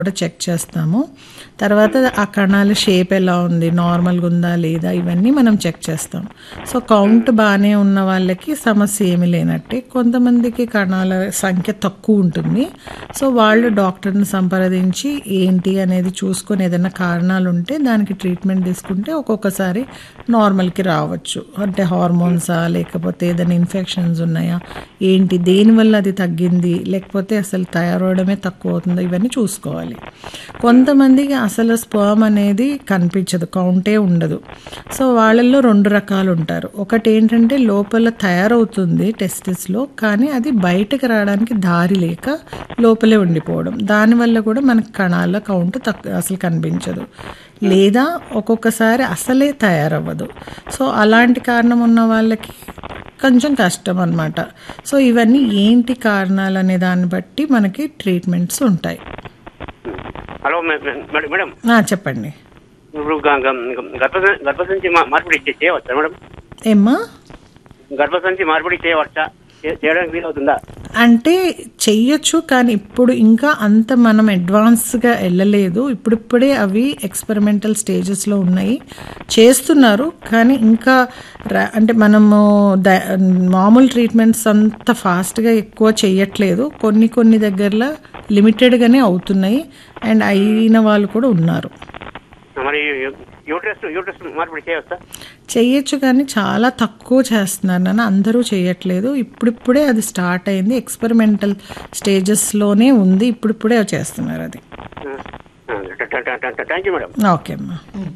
కూడా చెక్ చేస్తాము తర్వాత ఆ కణాల షేప్ ఎలా ఉంది నార్మల్గా ఉందా లేదా ఇవన్నీ మనం చెక్ చేస్తాం సో కౌంట్ బాగానే ఉన్న వాళ్ళకి సమస్య ఏమీ లేనట్టే కొంతమందికి కణాల సంఖ్య తక్కువ ఉంటుంది సో వాళ్ళు డాక్టర్ని సంప్రదించి ఏంటి అనేది చూసుకొని ఏదైనా కారణాలు ఉంటే దానికి ట్రీట్మెంట్ తీసుకుంటే ఒక్కొక్కసారి నార్మల్కి రావచ్చు అంటే హార్మోన్సా లేకపోతే ఏదైనా ఇన్ఫెక్షన్స్ ఉన్నాయా ఏంటి దేనివల్ల అది తగ్గింది లేకపోతే అసలు తయారవడమే తక్కువ అవుతుందో ఇవన్నీ చూసుకోవాలి కొంతమందికి అసలు స్పర్మ్ అనేది కనిపించదు కౌంటే ఉండదు సో వాళ్ళల్లో రెండు రకాలు ఉంటారు ఒకటి ఏంటంటే లోపల తయారవుతుంది టెస్టిస్లో కానీ అది బయటకు రావడానికి దారి లేక లోపలే ఉండిపోవడం దానివల్ల కూడా మనకి కణాల కౌంట్ తక్కువ అసలు కనిపించదు లేదా ఒక్కొక్కసారి అసలే తయారవ్వదు సో అలాంటి కారణం ఉన్న వాళ్ళకి కొంచెం కష్టం అనమాట సో ఇవన్నీ ఏంటి కారణాలు అనే దాన్ని బట్టి మనకి ట్రీట్మెంట్స్ ఉంటాయి hello ma- ma- madam madam ఆ, చెప్పండి ఇప్పుడు గ- గ- గర్భ గర్భసంచి మా- మార్పిడి చే- చేయవచ్చా మేడం ఏమ్మా గర్భసంచి మార్పిడి చేయవచ్చా చే- చేయడానికి వీలవుతుందా అంటే చెయ్యొచ్చు కానీ ఇప్పుడు ఇంకా అంత మనం అడ్వాన్స్గా వెళ్ళలేదు ఇప్పుడిప్పుడే అవి ఎక్స్పెరిమెంటల్ స్టేజెస్లో ఉన్నాయి చేస్తున్నారు కానీ ఇంకా రా- అంటే మనము ద మామూలు ట్రీట్మెంట్స్ అంత ఫాస్ట్గా ఎక్కువ చెయ్యట్లేదు కొన్ని కొన్ని దగ్గరలో లిమిటెడ్గానే అవుతున్నాయి అండ్ అయిన వాళ్ళు కూడా ఉన్నారు మరి యూట్రస్ యూట్రస్ మార్పిడి చేయవచ్చా చెయ్యొచ్చు కానీ చాలా తక్కువ చేస్తున్నారు నాన్న అందరూ చేయట్లేదు ఇప్పుడిప్పుడే అది స్టార్ట్ అయింది ఎక్స్పెరిమెంటల్ స్టేజెస్లోనే ఉంది ఇప్పుడిప్పుడే చేస్తున్నారు అది థ్యాంక్ యూ మేడం ఓకే అమ్మా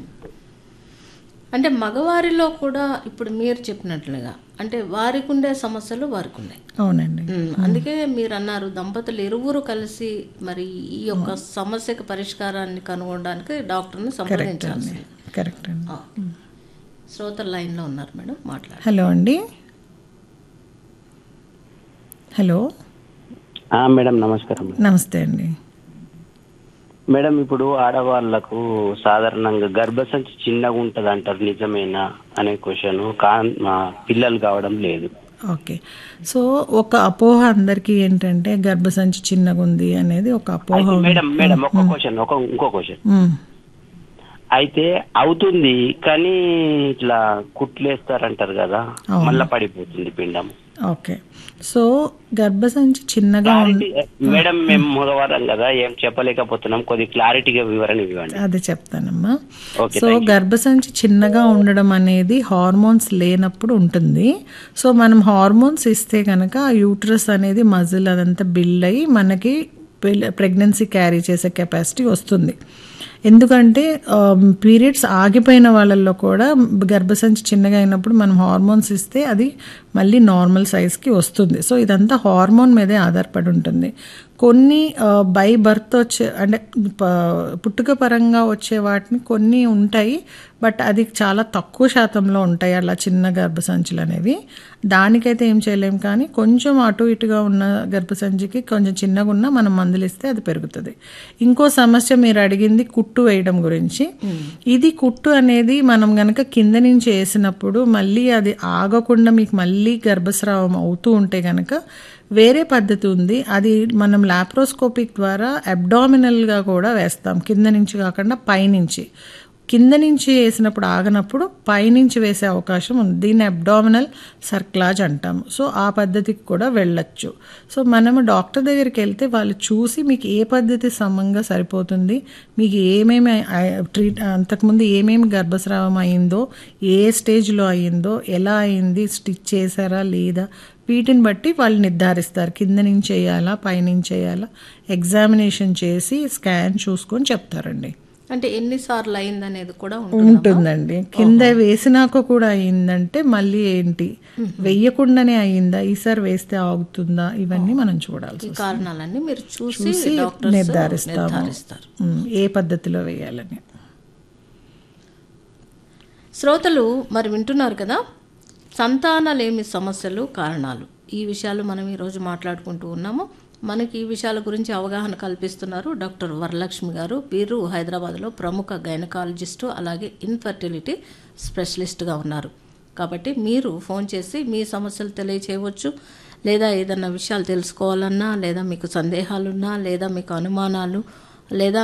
అంటే మగవారిలో కూడా ఇప్పుడు మీరు చెప్పినట్లుగా అంటే వారికి ఉండే సమస్యలు వారికి ఉన్నాయి అవునండి ఉమ్, అందుకే మీరు అన్నారు దంపతులు ఇరువురు కలిసి మరి ఈ యొక్క సమస్యకు పరిష్కారాన్ని కనుగొనడానికి డాక్టర్ని సంప్రదించాల్సింది కరెక్ట్ అండి ఆ. శ్రోతల లైన్లో ఉన్నారు మేడం మాట్లాడు హలో అండి హలో ఆ, మేడం నమస్కారం నమస్తే అండి మేడం ఇప్పుడు ఆడవాళ్లకు సాధారణంగా గర్భసంచి చిన్నగా ఉంటది అంటారు నిజమేనా అనే క్వశ్చన్ కా మా పిల్లలు కావడం లేదు ఓకే సో ఒక అపోహ అందరికీ ఏంటంటే గర్భసంచి చిన్నగా ఉంది అనేది ఒక అపోహ అయితే ఉంది. మేడం మేడం ఒక క్వశ్చన్ ఒక ఇంకో క్వశ్చన్ ఉమ్. అయితే అవుతుంది కానీ ఇట్లా కుట్లేస్తారంటారు కదా అవును. మళ్ళా పడిపోతుంది పిండం ఓకే సో గర్భసంచి చిన్నగా ఉంది క్లారిటీ మేడం మేము మగవారం కదా ఏం చెప్పలేకపోతున్నాం కొద్ది క్లారిటీగా వివరణ ఇవ్వండి అదే చెప్తానమ్మా ఓకే, సో గర్భసంచి చిన్నగా ఉండడం అనేది హార్మోన్స్ లేనప్పుడు ఉంటుంది సో మనం హార్మోన్స్ ఇస్తే కనుక ఆ యూట్రస్ అనేది మజిల్ అదంతా బిల్డ్ అయ్యి మనకి ప్రెగ్నెన్సీ క్యారీ చేసే కెపాసిటీ వస్తుంది ఎందుకంటే పీరియడ్స్ ఆగిపోయిన వాళ్ళల్లో కూడా గర్భసంచి చిన్నగా అయినప్పుడు మనం హార్మోన్స్ ఇస్తే అది మళ్ళీ నార్మల్ సైజ్కి వస్తుంది సో ఇదంతా హార్మోన్ మీదే ఆధారపడి ఉంటుంది కొన్ని బై బర్త్ వచ్చే అంటే ప- పుట్టుక పరంగా వచ్చే వాటిని కొన్ని ఉంటాయి బట్ అది చాలా తక్కువ శాతంలో ఉంటాయి అలా చిన్న గర్భసంచులు అనేవి దానికైతే ఏం చేయలేం కానీ కొంచెం అటు ఇటుగా ఉన్న గర్భసంచికి కొంచెం చిన్నగా ఉన్నా మనం మందులు ఇస్తే అది పెరుగుతుంది ఇంకో సమస్య మీరు అడిగింది కుట్టు వేయడం గురించి ఇది కుట్టు అనేది మనం గనక కింద నుంచి వేసినప్పుడు మళ్ళీ అది ఆగకుండా మీకు మళ్ళీ గర్భస్రావం అవుతూ ఉంటే గనక వేరే పద్ధతి ఉంది అది మనం లాప్రోస్కోపిక్ ద్వారా అబ్డామినల్గా కూడా వేస్తాం కింద నుంచి కాకుండా పైనుంచి కింద నుంచి వేసినప్పుడు ఆగనప్పుడు పైనుంచి వేసే అవకాశం ఉంది దీన్ని అబ్డామినల్ సర్క్లాజ్ అంటాము సో ఆ పద్ధతికి కూడా వెళ్ళొచ్చు సో మనము డాక్టర్ దగ్గరికి వెళ్తే వాళ్ళు చూసి మీకు ఏ పద్ధతి సమంగా సరిపోతుంది మీకు ఏమేమి ఐ- ట్రీట్ అంతకుముందు ఏమేమి గర్భస్రావం అయిందో ఏ స్టేజ్లో అయిందో ఎలా అయింది స్టిచ్ చేశారా లేదా వీటిని బట్టి వాళ్ళు నిర్ధారిస్తారు కింద నుంచి చేయాలా పైనుంచి చేయాలా ఎగ్జామినేషన్ చేసి స్కాన్ చూసుకొని చెప్తారండి అంటే ఎన్నిసార్లు అయిందనేది కూడా ఉంటుంది ఉంటుందండి కింద వేసినాక కూడా అయిందంటే మళ్ళీ ఏంటి వెయ్యకుండానే అయిందా ఈసారి వేస్తే ఆగుతుందా ఇవన్నీ మనం చూడాల్సి ఈ కారణాలన్నీ మీరు చూసి చూసి డాక్టర్స్ నిర్ధారిస్తాము నిర్ధారిస్తారు ఉమ్, ఏ పద్ధతిలో వేయాలని శ్రోతలు మరి వింటున్నారు కదా సంతానలేమి సమస్యలు కారణాలు ఈ విషయాలు మనం ఈరోజు మాట్లాడుకుంటూ ఉన్నాము మనకి ఈ విషయాల గురించి అవగాహన కల్పిస్తున్నారు డాక్టర్ వరలక్ష్మి గారు వీరు హైదరాబాద్లో ప్రముఖ గైనకాలజిస్టు అలాగే ఇన్ఫర్టిలిటీ స్పెషలిస్ట్గా ఉన్నారు కాబట్టి మీరు ఫోన్ చేసి మీ సమస్యలు తెలియచేయవచ్చు లేదా ఏదన్నా విషయాలు తెలుసుకోవాలన్నా లేదా మీకు సందేహాలున్నా లేదా మీకు అనుమానాలు లేదా